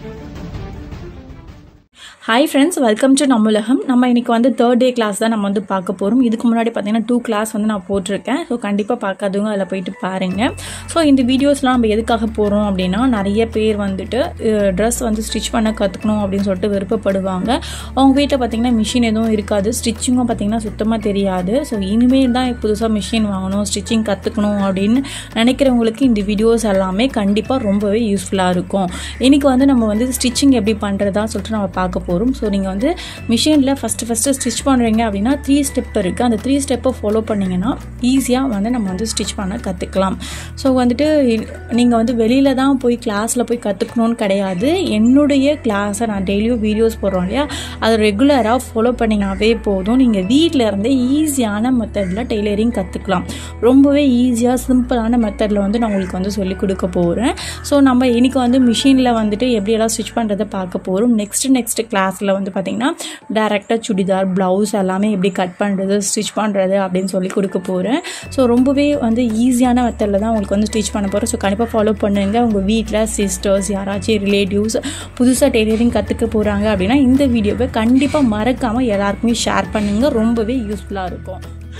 hi friends welcome to நம்முலகம் நம்ம இன்னைக்கு வந்து தேர்ட் டே கிளாஸ் தான் நம்ம வந்து பார்க்க போகிறோம் இதுக்கு முன்னாடி பார்த்தீங்கன்னா டூ கிளாஸ் வந்து நான் போட்டிருக்கேன் ஸோ கண்டிப்பாக பார்க்காதவங்க அதில் போயிட்டு பாருங்கள் ஸோ இந்த வீடியோஸ்லாம் நம்ம எதுக்காக போகிறோம் அப்படின்னா நிறைய பேர் வந்துட்டு ட்ரெஸ் வந்து ஸ்டிச் பண்ண கற்றுக்கணும் அப்படின்னு சொல்லிட்டு விருப்பப்படுவாங்க அவங்க வீட்டில் பார்த்தீங்கன்னா மிஷின் எதுவும் இருக்காது ஸ்டிச்சிங்கும் பார்த்தீங்கன்னா சுத்தமாக தெரியாது ஸோ இனிமேல் தான் புதுசாக மிஷின் வாங்கணும் ஸ்டிச்சிங் கற்றுக்கணும் அப்படின்னு நினைக்கிறவங்களுக்கு இந்த வீடியோஸ் எல்லாமே கண்டிப்பாக ரொம்பவே யூஸ்ஃபுல்லாக இருக்கும் இன்றைக்கி வந்து நம்ம வந்து ஸ்டிச்சிங் எப்படி பண்ணுறதா சொல்லிட்டு நம்ம பார்க்க போகிறோம் ஸோ நீங்கள் வந்து மிஷினில் ஃபஸ்ட்டு ஃபஸ்ட்டு ஸ்டிச் பண்ணுறீங்க அப்படின்னா த்ரீ ஸ்டெப் இருக்குது அந்த த்ரீ ஸ்டெப்பை ஃபாலோ பண்ணிங்கன்னா ஈஸியாக வந்து நம்ம வந்து ஸ்டிச் பண்ண கற்றுக்கலாம் ஸோ வந்துட்டு நீங்கள் வந்து வெளியில் தான் போய் கிளாஸில் போய் கற்றுக்கணும்னு கிடையாது என்னுடைய கிளாஸை நான் டெய்லியும் வீடியோஸ் போடுறோம் இல்லையா அதை ரெகுலராக ஃபாலோ பண்ணிங்கனாவே போதும் நீங்கள் வீட்டில் இருந்தே ஈஸியான மெத்தடில் டெய்லரிங் கற்றுக்கலாம் ரொம்பவே ஈஸியாக சிம்பிளான மெத்தடில் வந்து நான் உங்களுக்கு வந்து சொல்லிக் கொடுக்க போகிறேன் ஸோ நம்ம இன்றைக்கி வந்து மிஷினில் வந்துட்டு எப்படியெல்லாம் ஸ்டிச் பண்ணுறதை பார்க்க போகிறோம் நெக்ஸ்ட் நெக்ஸ்ட் கிளாஸில் வந்து பார்த்திங்கன்னா டேரெக்டாக சுடிதார் ப்ளவுஸ் எல்லாமே எப்படி கட் பண்ணுறது ஸ்டிச் பண்ணுறது அப்படின்னு சொல்லி கொடுக்க போகிறேன் ஸோ ரொம்பவே வந்து ஈஸியான மெத்தடில் தான் உங்களுக்கு வந்து ஸ்டிச் பண்ண போகிறோம் ஸோ கண்டிப்பாக ஃபாலோ பண்ணுங்கள் உங்கள் வீட்டில் சிஸ்டர்ஸ் யாராச்சும் ரிலேட்டிவ்ஸ் புதுசாக டெய்லரிங் கற்றுக்க போகிறாங்க அப்படின்னா இந்த வீடியோவை கண்டிப்பாக மறக்காமல் எல்லாருக்குமே ஷேர் பண்ணுங்கள் ரொம்பவே யூஸ்ஃபுல்லாக இருக்கும்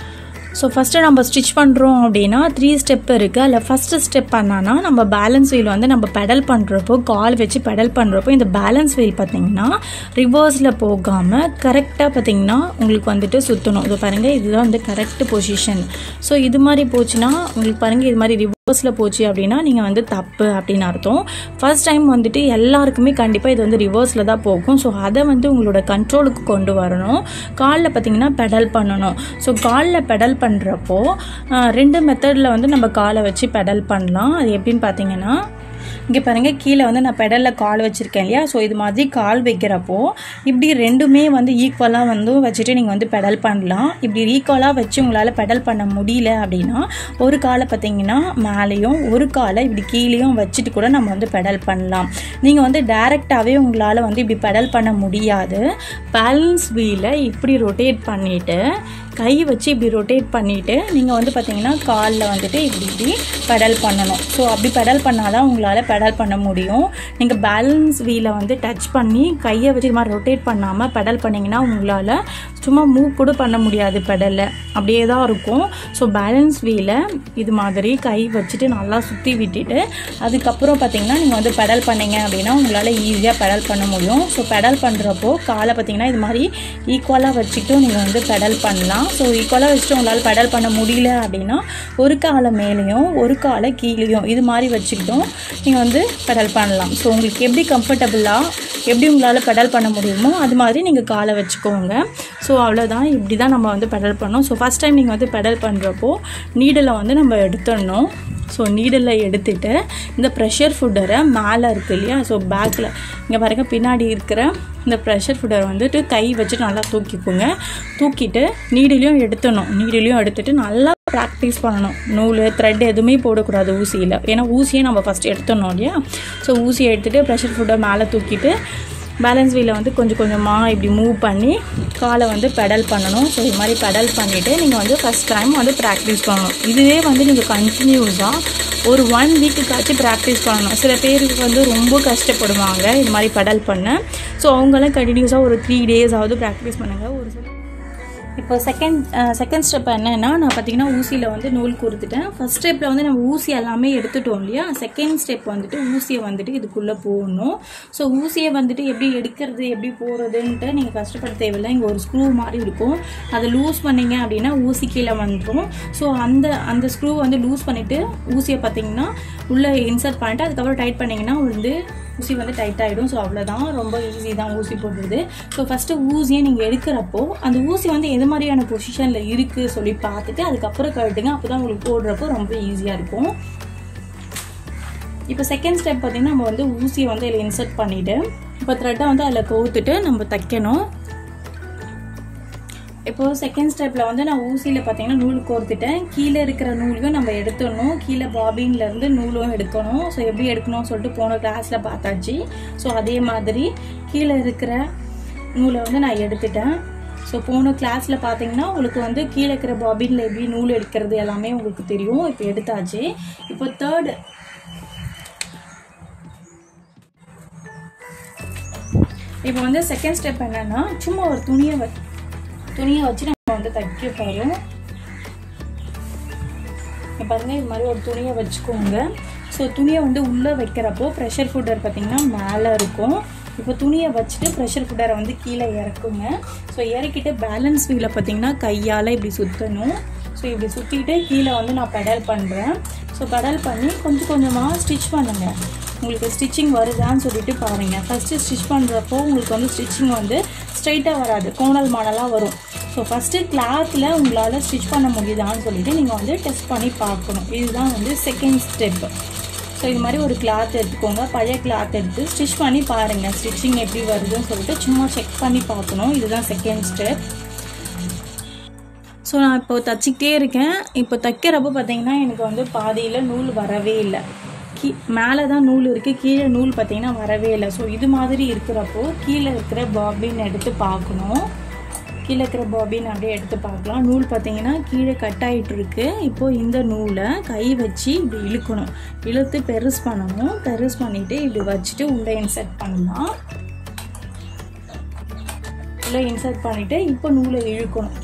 ஸோ ஃபஸ்ட்டு நம்ம ஸ்டிச் பண்ணுறோம் அப்படின்னா த்ரீ ஸ்டெப் இருக்குது அதில் ஃபஸ்ட்டு ஸ்டெப் பண்ணான்னா நம்ம பேலன்ஸ் வீல் வந்து நம்ம பெடல் பண்ணுறப்போ கால் வச்சு பெடல் பண்ணுறப்போ இந்த பேலன்ஸ் வீல் பார்த்திங்கன்னா ரிவர்ஸில் போகாமல் கரெக்டாக பார்த்திங்கன்னா உங்களுக்கு வந்துட்டு சுற்றணும் இது பாருங்கள் இதுதான் வந்து கரெக்ட் பொசிஷன் ஸோ இது மாதிரி போச்சுன்னா உங்களுக்கு பாருங்கள் இது மாதிரி ரிவர்ஸில் போச்சு அப்படின்னா நீங்கள் வந்து தப்பு அப்படின்னு அர்த்தம் ஃபர்ஸ்ட் டைம் வந்துட்டு எல்லாருக்குமே கண்டிப்பாக இது வந்து ரிவர்ஸில் தான் போகும் ஸோ அதை வந்து உங்களோட கண்ட்ரோலுக்கு கொண்டு வரணும் காலில் பார்த்தீங்கன்னா பெடல் பண்ணணும் ஸோ காலில் பெடல் பண்ணுறப்போ ரெண்டு மெத்தடில் வந்து நம்ம காலை வச்சு பெடல் பண்ணலாம் அது எப்படின்னு பார்த்தீங்கன்னா இங்கே பாருங்கள் கீழே வந்து நான் பெடலில் கால் வச்சுருக்கேன் இல்லையா ஸோ இது மாதிரி கால் வைக்கிறப்போ இப்படி ரெண்டுமே வந்து ஈக்குவலாக வந்து வச்சுட்டு நீங்கள் வந்து பெடல் பண்ணலாம் இப்படி ஈக்குவலாக வச்சு உங்களால் பெடல் பண்ண முடியல அப்படின்னா ஒரு காலை பார்த்தீங்கன்னா மேலேயும் ஒரு காலை இப்படி கீழேயும் வச்சுட்டு கூட நம்ம வந்து பெடல் பண்ணலாம் நீங்கள் வந்து டைரெக்டாகவே உங்களால் வந்து இப்படி பெடல் பண்ண முடியாது பேலன்ஸ் வீலை இப்படி ரொட்டேட் பண்ணிவிட்டு கை வச்சு இப்படி ரொட்டேட் பண்ணிவிட்டு நீங்கள் வந்து பார்த்தீங்கன்னா காலில் வந்துட்டு இப்படி இப்படி பெடல் பண்ணணும் ஸோ அப்படி பெடல் பண்ணால் தான் உங்களால் பெடல் பண்ண முடியும் நீங்கள் பேலன்ஸ் வீலை வந்து டச் பண்ணி கையை வச்சு இது மாதிரி ரொட்டேட் பண்ணாமல் பெடல் பண்ணிங்கன்னா உங்களால் சும்மா மூவ் கூட பண்ண முடியாது பெடலில் அப்படியே தான் இருக்கும் ஸோ பேலன்ஸ் வீலை இது மாதிரி கை வச்சுட்டு நல்லா சுற்றி விட்டுட்டு அதுக்கப்புறம் பார்த்தீங்கன்னா நீங்கள் வந்து பெடல் பண்ணீங்க அப்படின்னா உங்களால் ஈஸியாக பெடல் பண்ண முடியும் ஸோ பெடல் பண்ணுறப்போ காலை பார்த்தீங்கன்னா இது மாதிரி ஈக்குவலாக வச்சுக்கிட்டும் நீங்கள் வந்து பெடல் பண்ணலாம் ஸோ ஈக்குவலாக வச்சுட்டு உங்களால் பெடல் பண்ண முடியல அப்படின்னா ஒரு காலை மேலேயும் ஒரு காலை கீழேயும் இது மாதிரி வச்சுக்கிட்டும் நீங்கள் வந்து பெடல் பண்ணலாம் ஸோ உங்களுக்கு எப்படி கம்ஃபர்டபுளாக எப்படி உங்களால் பெடல் பண்ண முடியுமோ அது மாதிரி நீங்கள் காலை வச்சுக்கோங்க ஸோ அவ்வளோதான் இப்படி தான் நம்ம வந்து பெடல் பண்ணோம் ஸோ ஃபஸ்ட் டைம் நீங்கள் வந்து பெடல் பண்ணுறப்போ நீடலை வந்து நம்ம எடுத்துடணும் ஸோ நீடலில் எடுத்துகிட்டு இந்த ப்ரெஷர் ஃபுட்டரை மேலே இருக்குது இல்லையா ஸோ பேக்கில் இங்கே பாருங்கள் பின்னாடி இருக்கிற இந்த ப்ரெஷர் ஃபுட்டர் வந்துட்டு கை வச்சுட்டு நல்லா தூக்கிக்கோங்க தூக்கிட்டு நீடிலையும் எடுத்துடணும் நீடிலையும் எடுத்துகிட்டு நல்லா ப்ராக்டிஸ் பண்ணணும் நூல் த்ரெட் எதுவுமே போடக்கூடாது ஊசியில் ஏன்னா ஊசியை நம்ம ஃபஸ்ட் எடுத்துடணும் இல்லையா ஸோ ஊசியை எடுத்துகிட்டு ப்ரெஷர் ஃபுட்டை மேலே தூக்கிட்டு பேலன்ஸ் வீலில் வந்து கொஞ்சம் கொஞ்சமாக இப்படி மூவ் பண்ணி காலை வந்து பெடல் பண்ணணும் ஸோ இது மாதிரி பெடல் பண்ணிவிட்டு நீங்கள் வந்து ஃபஸ்ட் டைம் வந்து ப்ராக்டிஸ் பண்ணணும் இதுவே வந்து நீங்கள் கண்டினியூஸாக ஒரு ஒன் வீக்குக்காச்சும் ப்ராக்டிஸ் பண்ணணும் சில பேருக்கு வந்து ரொம்ப கஷ்டப்படுவாங்க இது மாதிரி பெடல் பண்ண ஸோ அவங்களாம் கண்டினியூஸாக ஒரு த்ரீ டேஸ் ஆகுது ப்ராக்டிஸ் பண்ணுங்கள் ஒரு சில இப்போ செகண்ட் செகண்ட் ஸ்டெப் என்னென்னா நான் பார்த்தீங்கன்னா ஊசியில் வந்து நூல் கொடுத்துட்டேன் ஃபஸ்ட் ஸ்டெப்பில் வந்து நம்ம ஊசி எல்லாமே எடுத்துட்டோம் இல்லையா செகண்ட் ஸ்டெப் வந்துட்டு ஊசியை வந்துட்டு இதுக்குள்ளே போகணும் ஸோ ஊசியை வந்துட்டு எப்படி எடுக்கிறது எப்படி போகிறதுன்ட்டு நீங்கள் கஷ்டப்பட தேவையில்லை இங்கே ஒரு ஸ்க்ரூ மாதிரி இருக்கும் அதை லூஸ் பண்ணிங்க அப்படின்னா ஊசி கீழே வந்துடும் ஸோ அந்த அந்த ஸ்க்ரூ வந்து லூஸ் பண்ணிவிட்டு ஊசியை பார்த்தீங்கன்னா உள்ளே இன்சர்ட் பண்ணிட்டு அதுக்கப்புறம் டைட் பண்ணிங்கன்னா வந்து ஊசி வந்து டைட் ஆகிடும் ஸோ அவ்வளோதான் ரொம்ப ஈஸி தான் ஊசி போடுறது ஸோ ஃபஸ்ட்டு ஊசியை நீங்கள் எடுக்கிறப்போ அந்த ஊசி வந்து எது மாதிரியான பொசிஷனில் இருக்குது சொல்லி பார்த்துட்டு அதுக்கப்புறம் கழட்டுங்க அப்போ தான் உங்களுக்கு போடுறப்போ ரொம்ப ஈஸியாக இருக்கும் இப்போ செகண்ட் ஸ்டெப் பார்த்திங்கன்னா நம்ம வந்து ஊசியை வந்து இதில் இன்சர்ட் பண்ணிவிட்டு இப்போ த்ரெட்டை வந்து அதில் கவுத்துட்டு நம்ம தைக்கணும் இப்போது செகண்ட் ஸ்டெப்பில் வந்து நான் ஊசியில் பார்த்தீங்கன்னா நூல் கோர்த்துட்டேன் கீழே இருக்கிற நூலையும் நம்ம எடுத்துடணும் கீழே பாபின்லேருந்து நூலும் எடுக்கணும் ஸோ எப்படி எடுக்கணும்னு சொல்லிட்டு போன கிளாஸில் பார்த்தாச்சு ஸோ அதே மாதிரி கீழே இருக்கிற நூலை வந்து நான் எடுத்துட்டேன் ஸோ போன கிளாஸில் பார்த்தீங்கன்னா உங்களுக்கு வந்து கீழே இருக்கிற பாபினில் எப்படி நூல் எடுக்கிறது எல்லாமே உங்களுக்கு தெரியும் இப்போ எடுத்தாச்சு இப்போ தேர்டு இப்போ வந்து செகண்ட் ஸ்டெப் என்னன்னா சும்மா ஒரு துணியை வ துணியை வச்சு நம்ம வந்து தைக்க போகிறோம் இப்போ பாருங்க இது மாதிரி ஒரு துணியை வச்சுக்கோங்க ஸோ துணியை வந்து உள்ளே வைக்கிறப்போ ப்ரெஷர் ஃபுட்டர் பார்த்திங்கன்னா மேலே இருக்கும் இப்போ துணியை வச்சுட்டு ப்ரெஷர் ஃபுட்டரை வந்து கீழே இறக்குங்க ஸோ இறக்கிட்டு பேலன்ஸ் வீலை பார்த்திங்கன்னா கையால் இப்படி சுற்றணும் ஸோ இப்படி சுற்றிட்டு கீழே வந்து நான் பெடல் பண்ணுறேன் ஸோ பெடல் பண்ணி கொஞ்சம் கொஞ்சமாக ஸ்டிச் பண்ணுங்கள் உங்களுக்கு ஸ்டிச்சிங் வருதான்னு சொல்லிட்டு பாருங்கள் ஃபஸ்ட்டு ஸ்டிச் பண்ணுறப்போ உங்களுக்கு வந்து ஸ்டிச்சிங் வந்து ஸ்ட்ரைட்டாக வராது கோணல் மாடலாக வரும் ஸோ ஃபஸ்ட்டு கிளாத்தில் உங்களால் ஸ்டிச் பண்ண முடியுதான்னு சொல்லிட்டு நீங்கள் வந்து டெஸ்ட் பண்ணி பார்க்கணும் இதுதான் வந்து செகண்ட் ஸ்டெப்பு ஸோ இது மாதிரி ஒரு கிளாத் எடுத்துக்கோங்க பழைய கிளாத் எடுத்து ஸ்டிச் பண்ணி பாருங்கள் ஸ்டிச்சிங் எப்படி வருதுன்னு சொல்லிட்டு சும்மா செக் பண்ணி பார்க்கணும் இதுதான் செகண்ட் ஸ்டெப் ஸோ நான் இப்போ தச்சிக்கிட்டே இருக்கேன் இப்போ தைக்கிறப்போ பார்த்தீங்கன்னா எனக்கு வந்து பாதியில் நூல் வரவே இல்லை கீ மேலே தான் நூல் இருக்குது கீழே நூல் பார்த்தீங்கன்னா வரவே இல்லை ஸோ இது மாதிரி இருக்கிறப்போ கீழே இருக்கிற பாபின் எடுத்து பார்க்கணும் கீழே இருக்கிற பாபின் அப்படியே எடுத்து பார்க்கலாம் நூல் பார்த்தீங்கன்னா கீழே கட் ஆகிட்டு இருக்கு இப்போ இந்த நூலை கை வச்சு இப்படி இழுக்கணும் இழுத்து பெருசு பண்ணணும் பெருசு பண்ணிவிட்டு இப்படி வச்சுட்டு உள்ளே இன்சர்ட் பண்ணலாம் உள்ளே இன்சர்ட் பண்ணிவிட்டு இப்போ நூலை இழுக்கணும்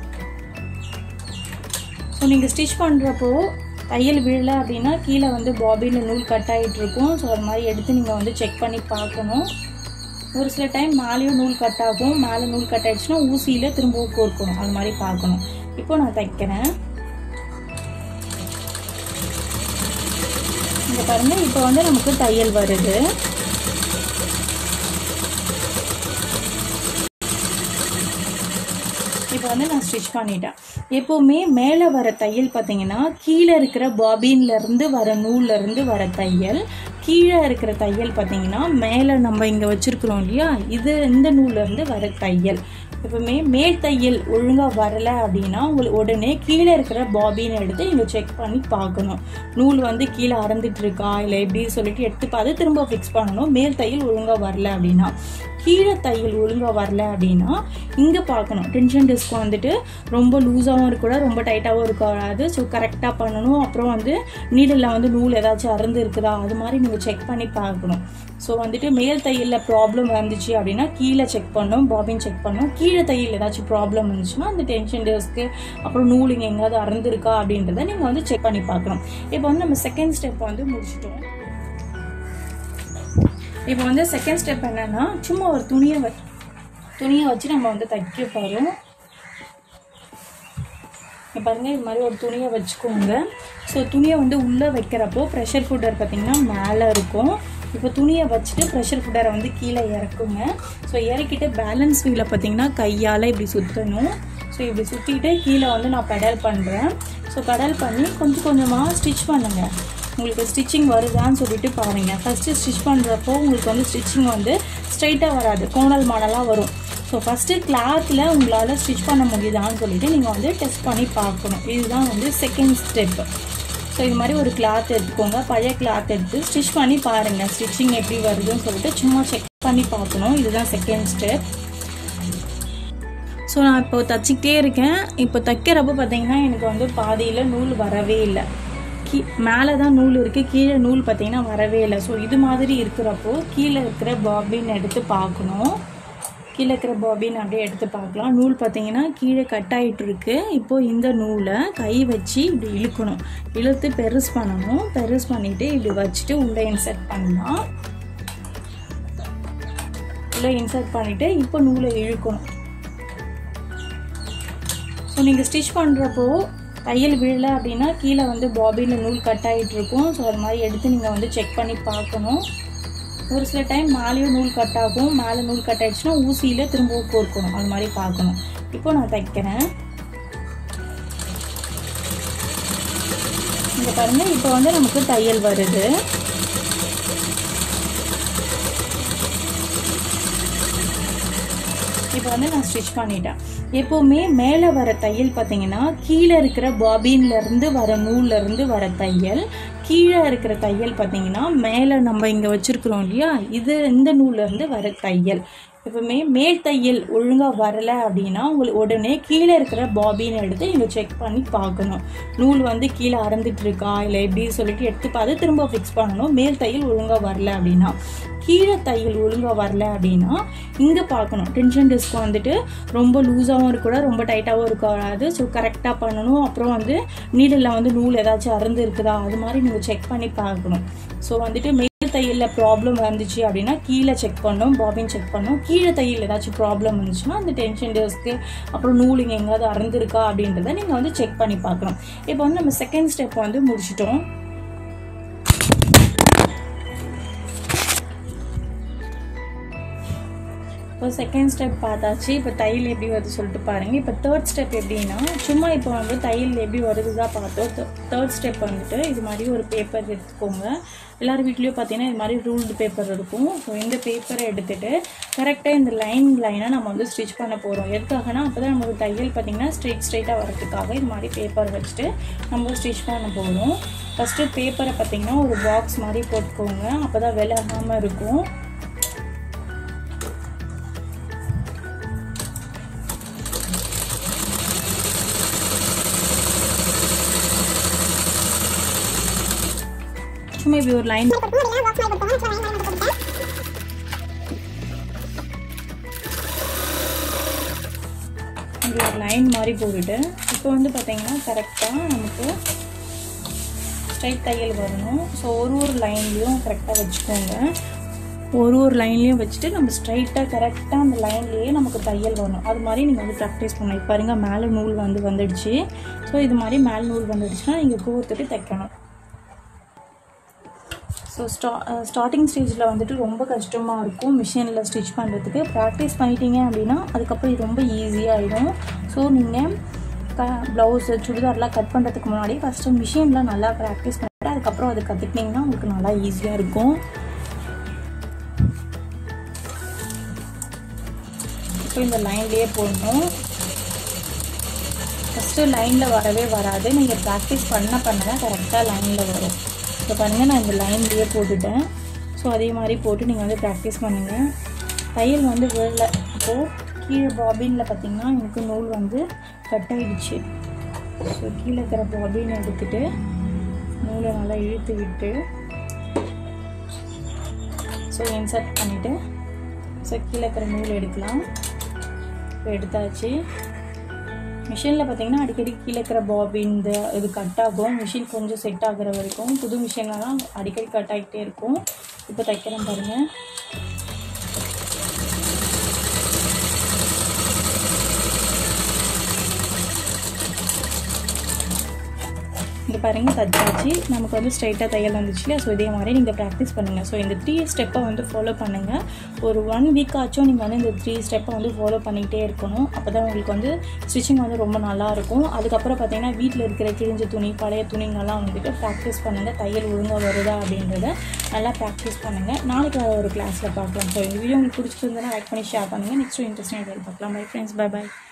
ஸோ நீங்கள் ஸ்டிச் பண்ணுறப்போ தையல் விழலை அப்படின்னா கீழே வந்து பாபியில் நூல் கட் ஆகிட்டு இருக்கும் ஸோ அது மாதிரி எடுத்து நீங்கள் வந்து செக் பண்ணி பார்க்கணும் ஒரு சில டைம் மேலேயும் நூல் கட் ஆகும் மேலே நூல் கட் ஆயிடுச்சுன்னா ஊசியில் திரும்பவும் கோர்க்கணும் அது மாதிரி பார்க்கணும் இப்போ நான் தைக்கிறேன் இங்கே பாருங்க இப்போ வந்து நமக்கு தையல் வருது இப்போ வந்து நான் ஸ்டிச் பண்ணிட்டேன் எப்போவுமே மேலே வர தையல் பார்த்தீங்கன்னா கீழே இருக்கிற பாபின்லேருந்து வர நூல்லேருந்து வர தையல் கீழே இருக்கிற தையல் பார்த்தீங்கன்னா மேலே நம்ம இங்கே வச்சுருக்குறோம் இல்லையா இது இந்த நூல்லேருந்து வர தையல் எப்பவுமே மேல் தையல் ஒழுங்காக வரலை அப்படின்னா உங்களுக்கு உடனே கீழே இருக்கிற பாபின் எடுத்து நீங்கள் செக் பண்ணி பார்க்கணும் நூல் வந்து கீழே அறந்துட்டு இருக்கா இல்லை எப்படி சொல்லிட்டு எடுத்து பார்த்து திரும்ப ஃபிக்ஸ் பண்ணணும் மேல் தையல் ஒழுங்காக வரல அப்படின்னா கீழே தையல் ஒழுங்காக வரல அப்படின்னா இங்கே பார்க்கணும் டென்ஷன் டிஸ்க் வந்துட்டு ரொம்ப லூஸாகவும் இருக்கக்கூடாது ரொம்ப டைட்டாகவும் இருக்கக்கூடாது ஸோ கரெக்டாக பண்ணணும் அப்புறம் வந்து நீடலில் வந்து நூல் ஏதாச்சும் அறுந்து இருக்குதா அது மாதிரி நீங்கள் செக் பண்ணி பார்க்கணும் ஸோ வந்துட்டு மேல் தையலில் ப்ராப்ளம் வந்துச்சு அப்படின்னா கீழே செக் பண்ணணும் பாபின் செக் பண்ணணும் கீழே தையல் ஏதாச்சும் ப்ராப்ளம் இருந்துச்சுன்னா அந்த டென்ஷன் டிஸ்க்கு அப்புறம் நூல் இங்கே எங்கேயாவது அறந்துருக்கா அப்படின்றத நீங்கள் வந்து செக் பண்ணி பார்க்கணும் இப்போ வந்து நம்ம செகண்ட் ஸ்டெப் வந்து முடிச்சிட்டோம் இப்போ வந்து செகண்ட் ஸ்டெப் என்னன்னா சும்மா ஒரு துணியை வ துணியை வச்சு நம்ம வந்து தைக்க போகிறோம் இப்போ பாருங்க இது மாதிரி ஒரு துணியை வச்சுக்கோங்க ஸோ துணியை வந்து உள்ளே வைக்கிறப்போ ப்ரெஷர் ஃபுட்டர் பார்த்திங்கன்னா மேலே இருக்கும் இப்போ துணியை வச்சுட்டு ப்ரெஷர் ஃபுட்டரை வந்து கீழே இறக்குங்க ஸோ இறக்கிட்டு பேலன்ஸ் வீலை பார்த்தீங்கன்னா கையால் இப்படி சுற்றணும் ஸோ இப்படி சுற்றிட்டு கீழே வந்து நான் பெடல் பண்ணுறேன் ஸோ பெடல் பண்ணி கொஞ்சம் கொஞ்சமாக ஸ்டிச் பண்ணுங்கள் உங்களுக்கு ஸ்டிச்சிங் வருதான்னு சொல்லிட்டு பாருங்கள் ஃபஸ்ட்டு ஸ்டிச் பண்ணுறப்போ உங்களுக்கு வந்து ஸ்டிச்சிங் வந்து ஸ்ட்ரைட்டாக வராது கோணல் மாடலாக வரும் ஸோ ஃபஸ்ட்டு கிளாத்தில் உங்களால் ஸ்டிச் பண்ண முடியுதான்னு சொல்லிட்டு நீங்கள் வந்து டெஸ்ட் பண்ணி பார்க்கணும் இதுதான் வந்து செகண்ட் ஸ்டெப்பு ஸோ இது மாதிரி ஒரு கிளாத் எடுத்துக்கோங்க பழைய கிளாத் எடுத்து ஸ்டிச் பண்ணி பாருங்கள் ஸ்டிச்சிங் எப்படி வருதுன்னு சொல்லிட்டு சும்மா செக் பண்ணி பார்க்கணும் இதுதான் செகண்ட் ஸ்டெப் ஸோ நான் இப்போ தச்சிக்கிட்டே இருக்கேன் இப்போ தைக்கிறப்போ பார்த்தீங்கன்னா எனக்கு வந்து பாதியில் நூல் வரவே இல்லை கீ மேலே தான் நூல் இருக்குது கீழே நூல் பார்த்தீங்கன்னா வரவே இல்லை ஸோ இது மாதிரி இருக்கிறப்போ கீழே இருக்கிற பாபின் எடுத்து பார்க்கணும் கீழே இருக்கிற பாபின் அப்படியே எடுத்து பார்க்கலாம் நூல் பார்த்தீங்கன்னா கீழே கட் ஆகிட்டு இருக்கு இப்போது இந்த நூலை கை வச்சு இப்படி இழுக்கணும் இழுத்து பெருசு பண்ணணும் பெருசு பண்ணிவிட்டு இப்படி வச்சுட்டு உள்ளே இன்சர்ட் பண்ணலாம் உள்ளே இன்சர்ட் பண்ணிவிட்டு இப்போ நூலை இழுக்கணும் ஸோ நீங்கள் ஸ்டிச் பண்ணுறப்போ தையல் விழல அப்படின்னா கீழே வந்து பாபினில் நூல் கட் ஆகிட்டு இருக்கும் ஸோ அது மாதிரி எடுத்து நீங்கள் வந்து செக் பண்ணி பார்க்கணும் ஒரு சில டைம் மேலேயும் நூல் கட் ஆகும் மேலே நூல் கட் ஆயிடுச்சுன்னா ஊசியில் திரும்பவும் கோர்க்கணும் அது மாதிரி பார்க்கணும் இப்போ நான் தைக்கிறேன் இங்கே பாருங்கள் இப்போ வந்து நமக்கு தையல் வருது இப்போ வந்து நான் ஸ்டிச் பண்ணிட்டேன் எப்போவுமே மேலே வர தையல் பார்த்தீங்கன்னா கீழே இருக்கிற பாபின்லேருந்து வர நூல்லேருந்து வர தையல் கீழே இருக்கிற தையல் பார்த்தீங்கன்னா மேலே நம்ம இங்கே வச்சுருக்குறோம் இல்லையா இது இந்த நூல்லேருந்து வர தையல் எப்பவுமே மேல் தையல் ஒழுங்காக வரலை அப்படின்னா உங்களுக்கு உடனே கீழே இருக்கிற பாபின் எடுத்து நீங்கள் செக் பண்ணி பார்க்கணும் நூல் வந்து கீழே அறந்துட்டு இருக்கா இல்லை எப்படி சொல்லிட்டு எடுத்து பார்த்து திரும்ப ஃபிக்ஸ் பண்ணணும் மேல் தையல் ஒழுங்காக வரல அப்படின்னா கீழே தையல் ஒழுங்காக வரல அப்படின்னா இங்கே பார்க்கணும் டென்ஷன் டிஸ்க் வந்துட்டு ரொம்ப லூஸாகவும் இருக்கக்கூடாது ரொம்ப டைட்டாகவும் இருக்கக்கூடாது ஸோ கரெக்டாக பண்ணணும் அப்புறம் வந்து நீடில் வந்து நூல் ஏதாச்சும் அறுந்து இருக்குதா அது மாதிரி நீங்கள் செக் பண்ணி பார்க்கணும் ஸோ வந்துட்டு மேல் தையலில் ப்ராப்ளம் வந்துச்சு அப்படின்னா கீழே செக் பண்ணணும் பாபின் செக் பண்ணணும் கீழே தையல் ஏதாச்சும் ப்ராப்ளம் இருந்துச்சுன்னா அந்த டென்ஷன் டிஸ்க்கு அப்புறம் நூல் இங்கே எங்கேயாவது அறந்துருக்கா அப்படின்றத நீங்கள் வந்து செக் பண்ணி பார்க்கணும் இப்போ வந்து நம்ம செகண்ட் ஸ்டெப் வந்து முடிச்சிட்டோம் இப்போ செகண்ட் ஸ்டெப் பார்த்தாச்சு இப்போ தையல் எப்படி வருது சொல்லிட்டு பாருங்கள் இப்போ தேர்ட் ஸ்டெப் எப்படின்னா சும்மா இப்போ வந்து தையல் எப்படி வருதுதா பார்த்தோம் தேர்ட் ஸ்டெப் வந்துட்டு இது மாதிரி ஒரு பேப்பர் எடுத்துக்கோங்க எல்லார் வீட்லேயும் பார்த்தீங்கன்னா இது மாதிரி ரூல்டு பேப்பர் இருக்கும் ஸோ இந்த பேப்பரை எடுத்துகிட்டு கரெக்டாக இந்த லைன் லைனாக நம்ம வந்து ஸ்டிச் பண்ண போகிறோம் எதுக்காகனா அப்போ தான் நமக்கு தையல் பார்த்திங்கன்னா ஸ்ட்ரெயிட் ஸ்ட்ரெயிட்டாக வரதுக்காக இது மாதிரி பேப்பர் வச்சுட்டு நம்ம ஸ்டிச் பண்ண போகிறோம் ஃபஸ்ட்டு பேப்பரை பார்த்திங்கன்னா ஒரு பாக்ஸ் மாதிரி போட்டுக்கோங்க அப்போ தான் விலகாமல் இருக்கும் சும்மா இப்படி ஒரு லைன் இப்படி ஒரு லைன் மாதிரி போட்டுட்டு இப்போ வந்து பார்த்தீங்கன்னா கரெக்டாக நமக்கு ஸ்ட்ரைட் தையல் வரணும் ஸோ ஒரு ஒரு லைன்லேயும் கரெக்டாக வச்சுக்கோங்க ஒரு ஒரு லைன்லேயும் வச்சுட்டு நம்ம ஸ்ட்ரைட்டாக கரெக்டாக அந்த லைன்லேயே நமக்கு தையல் வரணும் அது மாதிரி நீங்கள் வந்து ப்ராக்டிஸ் பண்ணணும் இப்போ பாருங்க மேலே நூல் வந்து வந்துடுச்சு ஸோ இது மாதிரி மேலே நூல் வந்துடுச்சுன்னா நீங்கள் கோர்த்துட்டு தைக்கணும் ஸோ ஸ்டா ஸ்டார்டிங் ஸ்டேஜில் வந்துட்டு ரொம்ப கஷ்டமாக இருக்கும் மிஷினில் ஸ்டிச் பண்ணுறதுக்கு ப்ராக்டிஸ் பண்ணிட்டீங்க அப்படின்னா அதுக்கப்புறம் இது ரொம்ப ஈஸியாகிடும் ஸோ நீங்கள் க ப்ளவுஸு சுடிதார்லாம் கட் பண்ணுறதுக்கு முன்னாடி ஃபஸ்ட்டு மிஷினில் நல்லா ப்ராக்டிஸ் பண்ணிட்டு அதுக்கப்புறம் அது கற்றுக்கிட்டிங்கன்னா உங்களுக்கு நல்லா ஈஸியாக இருக்கும் இப்போ இந்த லைன்லேயே போடணும் ஃபஸ்ட்டு லைனில் வரவே வராது நீங்கள் ப்ராக்டிஸ் பண்ண பண்ண தான் கரெக்டாக லைனில் வரும் இப்போ பாருங்கள் நான் இந்த லைன்லேயே போட்டுட்டேன் ஸோ அதே மாதிரி போட்டு நீங்கள் வந்து ப்ராக்டிஸ் பண்ணுங்கள் தையல் வந்து விழல இப்போது கீழே பாபினில் பார்த்தீங்கன்னா எனக்கு நூல் வந்து கட் ஆகிடுச்சு ஸோ கீழே இருக்கிற பாபின் எடுத்துகிட்டு நூலை நல்லா இழுத்து விட்டு ஸோ இன்சர்ட் பண்ணிவிட்டு ஸோ கீழே இருக்கிற நூல் எடுக்கலாம் இப்போ எடுத்தாச்சு மிஷினில் பார்த்தீங்கன்னா அடிக்கடி கீழே இருக்கிற பாபின் இந்த இது கட் ஆகும் மிஷின் கொஞ்சம் செட் ஆகுற வரைக்கும் புது மிஷின்லலாம் அடிக்கடி கட் ஆகிட்டே இருக்கும் இப்போ தைக்கிறேன் பாருங்கள் இங்கே பாருங்கள் தச்சாச்சு நமக்கு வந்து ஸ்ட்ரைட்டாக தையல் வந்துச்சு இல்லையா ஸோ இதே மாதிரி நீங்கள் ப்ராக்டிஸ் பண்ணுங்கள் ஸோ இந்த த்ரீ ஸ்டெப்பை வந்து ஃபாலோ பண்ணுங்கள் ஒரு ஒன் வீக் ஆச்சும் நீங்கள் வந்து இந்த த்ரீ ஸ்டெப்பை வந்து ஃபாலோ பண்ணிக்கிட்டே இருக்கணும் அப்போ தான் உங்களுக்கு வந்து ஸ்டிச்சிங் வந்து ரொம்ப நல்லாயிருக்கும் அதுக்கப்புறம் பார்த்தீங்கன்னா வீட்டில் இருக்கிற கிழிஞ்ச துணி பழைய துணிங்கெல்லாம் வந்துட்டு ப்ராக்டிஸ் பண்ணுங்கள் தையல் ஒழுங்காக வருதா அப்படின்றத நல்லா ப்ராக்டிஸ் பண்ணுங்கள் நாளைக்கு ஒரு கிளாஸில் பார்க்கலாம் ஸோ இந்த வீடியோ உங்களுக்கு பிடிச்சிருந்ததுன்னா லைக் பண்ணி ஷேர் பண்ணுங்கள் நெக்ஸ்ட் இன்ட்ரெஸ்டிங் பார்க்கலாம் பை ஃப்ரெண்ட்ஸ் பை பை